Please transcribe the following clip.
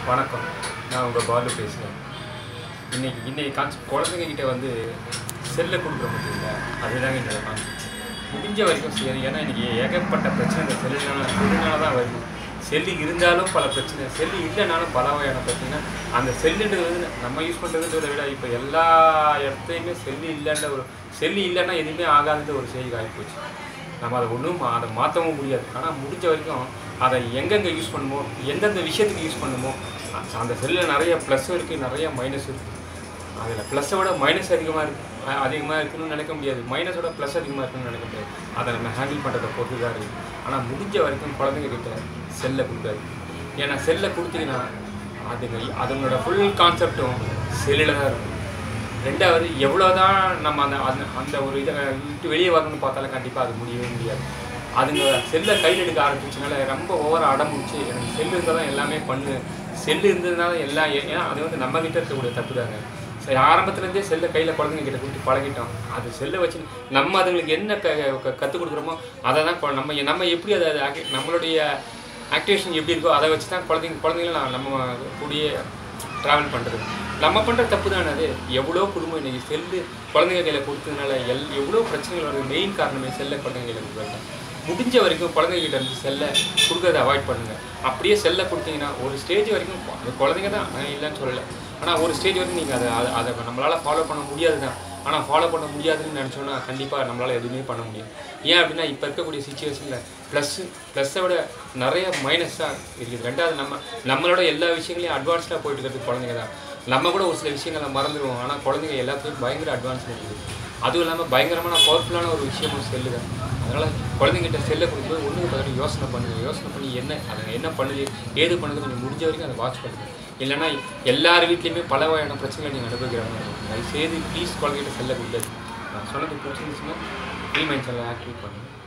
வணக்கம் நான் உங்கள் பாலு பேசுகிறேன் இன்னைக்கு இன்னைக்கு கான்செப்ட் குழந்தைங்க கிட்ட வந்து செல்லை கொடுக்குற பார்த்தீங்களா அதுதாங்க என்னோட கான்செப்ட் முடிஞ்ச வரைக்கும் சரி ஏன்னா இன்னைக்கு ஏகப்பட்ட பிரச்சனை இந்த செல்லுனால செல்லுனால தான் வருது செல்லு இருந்தாலும் பல பிரச்சனை செல்லு இல்லைனாலும் பல வகையான பிரச்சனை அந்த செல்லுன்றது வந்து நம்ம யூஸ் பண்ணுறதுன்றத விட இப்போ எல்லா இடத்துலையுமே செல்லு இல்லைன்ற ஒரு செல்லு இல்லைன்னா எதுவுமே ஆகாதுன்ற ஒரு செய்தி ஆகிப்போச்சு நம்ம அதை ஒன்றும் அதை மாற்றவும் முடியாது ஆனால் முடிஞ்ச வரைக்கும் அதை எங்கெங்கே யூஸ் பண்ணுமோ எந்தெந்த விஷயத்துக்கு யூஸ் பண்ணுமோ அ- அந்த செல்லில் நிறைய ப்ளஸ்ஸும் இருக்குது நிறைய மைனஸ் இருக்குது அதில் ப்ளஸ்ஸை விட மைனஸ் அதிகமாக இருக்கு அ- அதிகமாக இருக்குன்னு நினைக்க முடியாது மைனஸோட ப்ளஸ் அதிகமாக இருக்குன்னு நினைக்க முடியாது அதை நம்ம ஹேண்டில் பண்ணுறதை பொறுத்து தான் இருக்குது ஆனால் முடிஞ்ச வரைக்கும் குழந்தைங்க கிட்ட செல்லை கொடுக்காது ஏன்னா செல்லை கொடுத்தீங்கன்னா அதுங்க அதனோட ஃபுல் கான்செப்டும் செல்லில் தான் இருக்கும் ரெண்டாவது எவ்வளோதான் நம்ம அந்த அந்த அந்த ஒரு இதை விட்டு வெளியே வரணும்னு பார்த்தாலும் கண்டிப்பாக அது முடியவே முடியாது அதுங்க செல்லை கையில் எடுக்க ஆரம்பிச்சனால ரொம்ப ஓவர அடம்பிடிச்சு எனக்கு செல்லு இருந்தால் தான் எல்லாமே பண்ணு செல்லு இருந்ததுனால எல்லாம் ஏ- ஏன்னா அது வந்து நம்ம கிட்ட இருக்கக்கூடிய தப்பு தாங்க சரி ஆரம்பத்துலேருந்தே செல்லை கையில் குழந்தைங்க கிட்ட கொடுத்து பழகிட்டோம் அது செல்லை வச்சு நம்ம அதுங்களுக்கு என்ன க கற்றுக் கொடுக்குறோமோ அதை தான் கொ- நம்ம நம்ம எப்படி அதை அதை acti- நம்மளுடைய ஆக்டிவேஷன் எப்படி இருக்கோ அதை வச்சு தான் குழந்தைங்க குழந்தைங்கள நம்ம கூடிய ட்ராவல் பண்ணுறது நம்ம பண்ணுற தப்பு தானே அது எவ்வளோ குடும்பம் இன்னைக்கு செல்லு குழந்தைங்க கையில் கொடுத்ததுனால எல் எவ்வளோ பிரச்சனைகள் வருது மெயின் காரணமே செல்லை குழந்தைங்க கையில் கொடுக்குறது முடிஞ்ச வரைக்கும் குழந்தைங்க கிட்ட இருந்து செல்லை கொடுக்கறத அவாய்ட் பண்ணுங்கள் அப்படியே செல்லை கொடுத்தீங்கன்னா ஒரு ஸ்டேஜ் வரைக்கும் அது குழந்தைங்க தான் நான் இல்லைன்னு சொல்லலை ஆனால் ஒரு ஸ்டேஜ் வரைக்கும் நீங்கள் அதை அதை அதை நம்மளால் ஃபாலோ பண்ண முடியாது தான் ஆனால் ஃபாலோ பண்ண முடியாதுன்னு நினச்சோன்னா கண்டிப்பாக நம்மளால் எதுவுமே பண்ண முடியாது ஏன் அப்படின்னா இப்போ இருக்கக்கூடிய சுச்சுவேஷனில் ப்ளஸ்ஸு ப்ளஸ்ஸை விட நிறைய மைனஸ் தான் இருக்குது ரெண்டாவது நம்ம நம்மளோட எல்லா விஷயங்களையும் அட்வான்ஸ்டாக போயிட்டு இருக்கிறது குழந்தைங்க தான் நம்ம கூட ஒரு சில விஷயங்களை மறந்துடுவோம் ஆனால் குழந்தைங்க எல்லாத்துலேயும் பயங்கர அட்வான்ஸ் இருக்குது அதுவும் இல்லாமல் பயங்கரமான பவர்ஃபுல்லான ஒரு விஷயமும் செல்லு தான் அதனால் குழந்தைங்கிட்ட செல்லை கொடுக்கும்போது ஒன்றுக்கு பதில் யோசனை பண்ணுங்க யோசனை பண்ணி என்ன அதை என்ன பண்ணுது ஏது பண்ணுது கொஞ்சம் முடிஞ்ச வரைக்கும் அதை வாட்ச் பண்ணுங்க இல்லைன்னா எல்லார் வீட்லேயுமே பல வகையான பிரச்சனைகளை நீங்கள் அனுபவிக்கிறாங்க தயவுசெய்து ப்ளீஸ் குழந்தைகிட்ட செல்ல கொடுக்காது நான் சொன்னது பிடிச்சிருந்துச்சுன்னா ஃப்ரீ மைண்ட் செல்லை ஆக்டிவேட் பண்ணுங்க